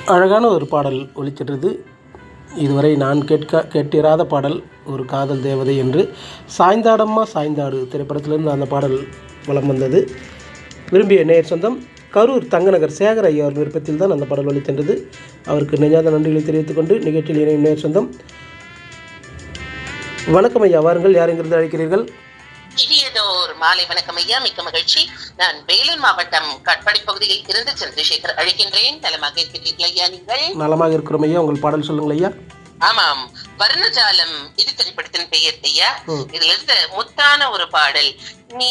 அழகான ஒரு பாடல் ஒலிக்கின்றது இதுவரை நான் கேட்க கேட்டிராத பாடல் ஒரு காதல் தேவதை என்று சாய்ந்தாடம்மா சாய்ந்தாடு திரைப்படத்திலிருந்து அந்த பாடல் வலம் வந்தது விரும்பிய நேர் சொந்தம் கரூர் தங்கநகர் சேகர் ஐயா அவர் விருப்பத்தில் தான் அந்த பாடல் ஒலிக்கின்றது அவருக்கு நெஞ்சாத நன்றிகளை தெரிவித்துக் கொண்டு நிகழ்ச்சியில் இணையும் நேர் சொந்தம் வணக்கம் ஐயா வாருங்கள் யார் எங்கிருந்து அழைக்கிறீர்கள் இனியதோர் மாலை வணக்கம் ஐயா மிக்க மகிழ்ச்சி நான் வேலூர் மாவட்டம் கட்பாடி பகுதியில் இருந்து சந்திரசேகர் அழைக்கின்றேன் நலமாக இருக்கிறீர்கள் ஐயா நீங்கள் நலமாக இருக்கிறோம் ஐயா உங்கள் பாடல் சொல்லுங்கள் ஐயா ஆமாம் வர்ணஜாலம் இது திரைப்படத்தின் பெயர் ஐயா ம். இதுல இருந்த முத்தான ஒரு பாடல் நீ